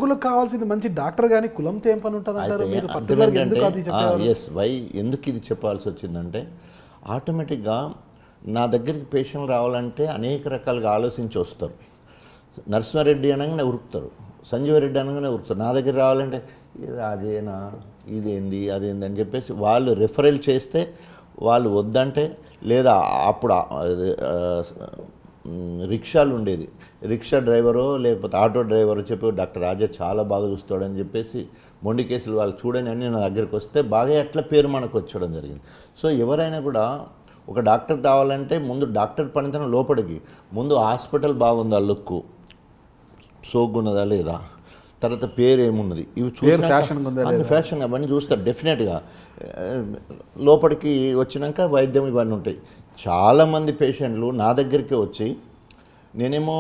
రోగులకు కావాల్సింది మంచి డాక్టర్ కానీ కులంతో ఏం పని ఉంటుంది అంటారు అయితే మీరు అర్థం పర్టికులర్ ఎందుకు అది ఏంటంటే చెప్పేవారు ఎస్ వై ఎందుకు ఇది చెప్పాల్సి వచ్చిందంటే ఆటోమేటిక్గా నా దగ్గరికి పేషెంట్ రావాలంటే అనేక రకాలుగా ఆలోచించి వస్తారు నరసింహారెడ్డి అనగానే ఉరుకుతారు సంజీవరెడ్డి అనగానే ఉరుకుతారు నా దగ్గర రావాలంటే ఇది రాజేనా ఇదేంది అదేంది అని చెప్పేసి వాళ్ళు రెఫరల్ చేస్తే వాళ్ళు వద్దంటే లేదా అప్పుడు ఆ- అది, ఆ, మ్, రిక్షాలు ఉండేది రిక్షా డ్రైవరో లేకపోతే ఆటో డ్రైవరో చెప్పి డాక్టర్ రాజా చాలా బాగా చూస్తాడని చెప్పేసి మొండి కేసులు వాళ్ళు చూడని అన్ని నా దగ్గరికి వస్తే బాగా ఎట్లా పేరు మనకు వచ్చడం జరిగింది సో ఎవరైనా కూడా ఒక డాక్టర్ కావాలంటే ముందు డాక్టర్ పనితనం లోపలికి ముందు హాస్పిటల్ బాగుందా లుక్ సోగ్గున్నదా లేదా తర్వాత పేరు ఏమున్నది ఇవి పేరు fashion గా ఉందా అంత ఫ్యాషన్ అవన్నీ చూస్తారు డెఫినెట్గా ఆ, లోపలికి వచ్చినాక వైద్యం ఇవన్నీ ఉంటాయి చాలామంది పేషెంట్లు నా దగ్గరికి వచ్చి నేనేమో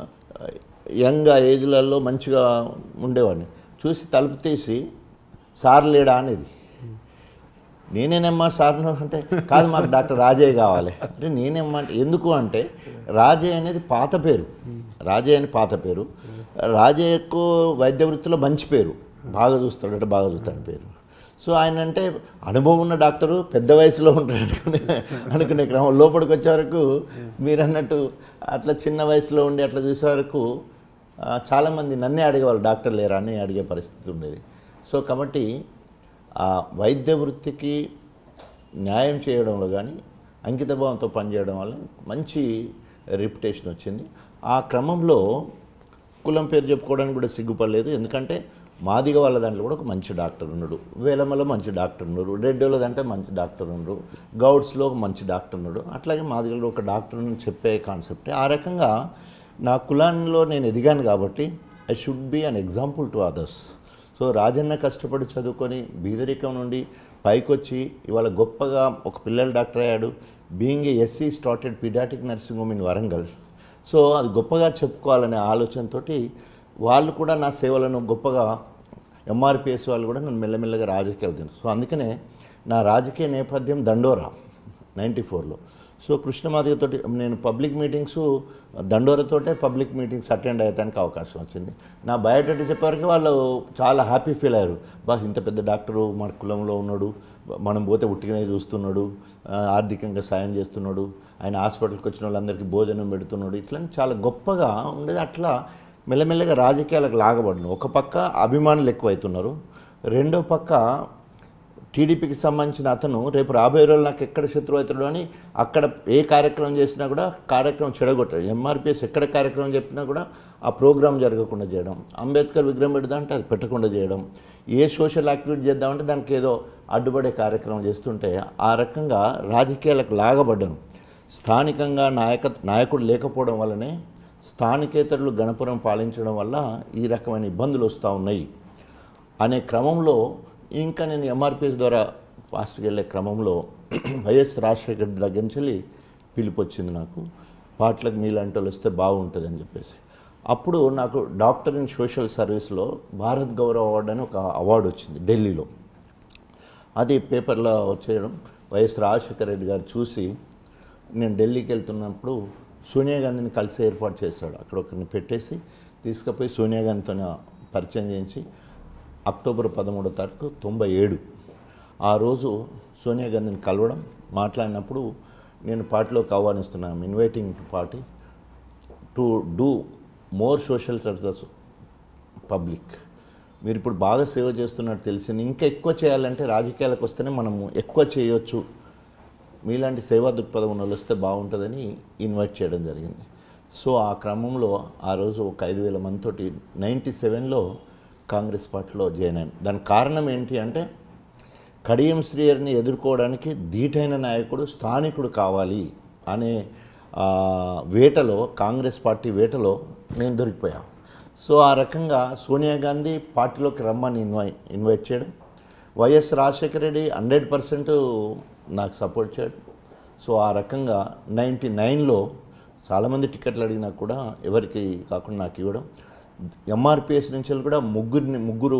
యంగ్ ఏజ్లలో మంచిగా ఉండేవాడిని చూసి తలుపు తీసి సార్ లేడా అనేది నేనేనమ్మా సార్ను అంటే కాదు మాకు డాక్టర్ రాజయ్య కావాలి అంటే నేనేమ్మా అంటే ఎందుకు అంటే రాజయ్య అనేది పాత పేరు రాజయ్య అని పాత పేరు రాజయ్యకు వైద్య వృత్తిలో మంచి పేరు బాగా చూస్తాడు అంటే బాగా చూస్తాడు పేరు సో ఆయన అంటే అనుభవం ఉన్న డాక్టరు పెద్ద వయసులో ఉంటాడు అనుకునే అనుకునే క్రమం లోపలికి వచ్చే వరకు మీరు అన్నట్టు అట్లా చిన్న వయసులో ఉండి అట్లా చూసే వరకు ఆ, చాలామంది నన్నే అడిగేవాళ్ళు డాక్టర్ లేరా అని అడిగే పరిస్థితి ఉండేది సో కాబట్టి ఆ వైద్య వృత్తికి న్యాయం చేయడంలో కానీ అంకితభావంతో పనిచేయడం వల్ల మంచి రిప్యుటేషన్ వచ్చింది ఆ క్రమంలో కులం పేరు చెప్పుకోవడానికి కూడా సిగ్గుపడలేదు ఎందుకంటే మాదిగ వాళ్ళ దాంట్లో కూడా ఒక మంచి డాక్టర్ ఉన్నాడు వేలమ్మలో మంచి డాక్టర్ ఉన్నాడు రెడ్డిలో దాంట్లో మంచి డాక్టర్ ఉన్నాడు గౌడ్స్లో ఒక మంచి డాక్టర్ ఉన్నాడు అట్లాగే మాదిగలో ఒక డాక్టర్ అని చెప్పే కాన్సెప్టే ఆ రకంగా నా కులాల్లో నేను ఎదిగాను కాబట్టి I should be an example to others so Rajanna కష్టపడి చదువుకొని బీదరికం నుండి పైకొచ్చి ఇవాళ గొప్పగా ఒక పిల్లల డాక్టర్ అయ్యాడు being a SC started paediatric nursing home in Warangal so అది గొప్పగా చెప్పుకోవాలనే ఆలోచనతోటి వాళ్ళు కూడా నా సేవలను గొప్పగా ఎంఆర్పిఎస్ వాళ్ళు కూడా నన్ను మెల్లమెల్లగా రాజకీయాలు తెలుసు సో అందుకనే నా రాజకీయ నేపథ్యం దండోరా నైంటీ ఫోర్లో సో కృష్ణమాదిగతోటి నేను పబ్లిక్ మీటింగ్స్ దండోరతోటే పబ్లిక్ మీటింగ్స్ అటెండ్ అయ్యడానికి అవకాశం వచ్చింది నా బయోడేటా చెప్పేవరకు వాళ్ళు చాలా హ్యాపీ ఫీల్ అయ్యారు బా ఇంత పెద్ద డాక్టరు మన కులంలో ఉన్నాడు మనం పోతే ఉట్టిగానే చూస్తున్నాడు ఆ, ఆర్థికంగా సాయం చేస్తున్నాడు ఆయన హాస్పిటల్కి వచ్చిన వాళ్ళందరికీ భోజనం పెడుతున్నాడు ఇట్లా చాలా గొప్పగా ఉండేది అట్లా మెల్లమెల్లగా రాజకీయాలకు లాగబడిన ఒక పక్క అభిమానులు ఎక్కువైతున్నారు రెండో పక్క టీడీపీకి సంబంధించిన అతను రేపు రాబోయే రోజులు నాకు ఎక్కడ శత్రువు అవుతాడు అని అక్కడ ఏ కార్యక్రమం చేసినా కూడా కార్యక్రమం చెడగొట్టాడు ఎంఆర్పిఎస్ ఎక్కడ కార్యక్రమం చెప్పినా కూడా ఆ ప్రోగ్రాం జరగకుండా చేయడం అంబేద్కర్ విగ్రహం పెడదా అంటే అది పెట్టకుండా చేయడం ఏ సోషల్ యాక్టివిటీ చేద్దామంటే దానికి ఏదో అడ్డుపడే కార్యక్రమం చేస్తుంటే ఆ రకంగా రాజకీయాలకు లాగబడ్డాను స్థానికంగా నాయక నాయకుడు లేకపోవడం వల్లనే స్థానికేతరులు గణపురం పాలించడం వల్ల ఈ రకమైన ఇబ్బందులు వస్తూ ఉన్నాయి అనే క్రమంలో ఇంకా నేను ఎంఆర్పిఎస్ ద్వారా ఫాస్ట్కి వెళ్ళే క్రమంలో వైఎస్ రాజశేఖర్ రెడ్డి దగ్గర నుంచి వెళ్ళి పిలుపు వచ్చింది నాకు పాటలకు మీలాంటి వాళ్ళు వస్తే బాగుంటుంది అని చెప్పేసి అప్పుడు నాకు డాక్టర్ ఇన్ సోషల్ సర్వీస్లో భారత్ గౌరవ్ అవార్డు అని ఒక అవార్డు వచ్చింది ఢిల్లీలో అది పేపర్లో వచ్చేయడం వైఎస్ రాజశేఖర రెడ్డి గారు చూసి నేను ఢిల్లీకి వెళ్తున్నప్పుడు సోనియా గాంధీని కలిసి ఏర్పాటు చేశాడు అక్కడ ఒకరిని పెట్టేసి తీసుకుపోయి సోనియా గాంధీతో పరిచయం చేయించి అక్టోబర్ పదమూడో తారీఖు తొంభై ఏడు ఆ రోజు సోనియా గాంధీని కలవడం మాట్లాడినప్పుడు నేను పార్టీలోకి ఆహ్వానిస్తున్నాను inviting to party to do more social services public మీరు ఇప్పుడు బాగా సేవ చేస్తున్నట్టు తెలిసింది ఇంకా ఎక్కువ చేయాలంటే రాజకీయాలకు వస్తేనే మనము ఎక్కువ చేయొచ్చు మీలాంటి సేవా దృక్పథం ఉన్న వాళ్ళు వస్తే బాగుంటుందని ఇన్వైట్ చేయడం జరిగింది సో ఆ క్రమంలో ఆ రోజు ఒక ఐదు వేల మందితోటి నైంటీ సెవెన్లో కాంగ్రెస్ పార్టీలో జాయిన్ అయ్యాను దానికి కారణం ఏంటి అంటే కడియం శ్రీయర్ని ఎదుర్కోవడానికి ధీటైన నాయకుడు స్థానికుడు కావాలి అనే ఆ, వేటలో కాంగ్రెస్ పార్టీ వేటలో నేను దొరికిపోయా సో ఆ రకంగా సోనియా గాంధీ పార్టీలోకి రమ్మని ఇన్వై ఇన్వైట్ చేయడం YS Rajasekhara Reddy hundred percent నాకు సపోర్ట్ చేయడం సో ఆ రకంగా నైంటీ నైన్లో చాలామంది టికెట్లు అడిగినా కూడా ఎవరికి కాకుండా నాకు ఇవ్వడం ఎంఆర్పిఎస్ నుంచి వెళ్ళి కూడా ముగ్గురిని ముగ్గురు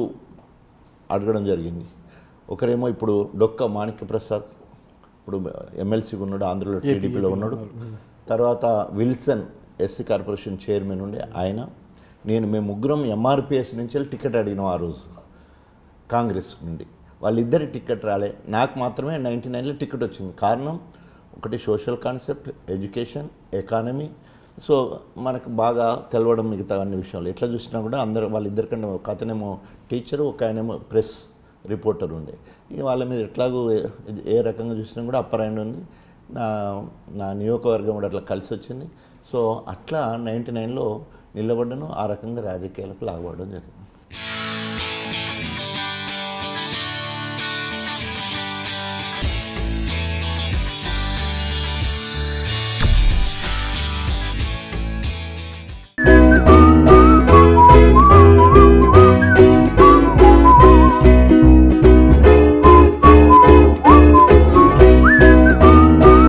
అడగడం జరిగింది ఒకరేమో ఇప్పుడు డొక్క మాణిక్య ప్రసాద్ ఇప్పుడు ఎమ్మెల్సీగా ఉన్నాడు ఆంధ్రలో టీడీపీలో ఉన్నాడు తర్వాత విల్సన్ ఎస్సీ కార్పొరేషన్ చైర్మన్ ఉండే ఆయన నేను మేము ముగ్గురం ఎంఆర్పిఎస్ నుంచి వెళ్ళి టికెట్ అడిగినాం ఆ రోజు కాంగ్రెస్ నుండి వాళ్ళిద్దరి టికెట్ రాలే నాకు మాత్రమే నైంటీ నైన్లో టికెట్ వచ్చింది కారణం ఒకటి social concept education economy so మనకు బాగా తెలవడం మిగతా అన్ని విషయాలు ఎట్లా చూసినా కూడా అందరూ వాళ్ళిద్దరికంటే ఒక అతనేమో టీచరు ఒక ఆయనేమో ప్రెస్ రిపోర్టర్ ఉండే ఇక వాళ్ళ మీద ఎట్లాగో ఏ- ఏ రకంగా చూసినా కూడా అప్పర్ హ్యాండ్ ఉంది నా నా నియోజకవర్గం కూడా అట్లా కలిసి వచ్చింది సో అట్లా నైంటీ నైన్లో నిలబడ్డను ఆ రకంగా రాజకీయాలకు లాగబడడం జరిగింది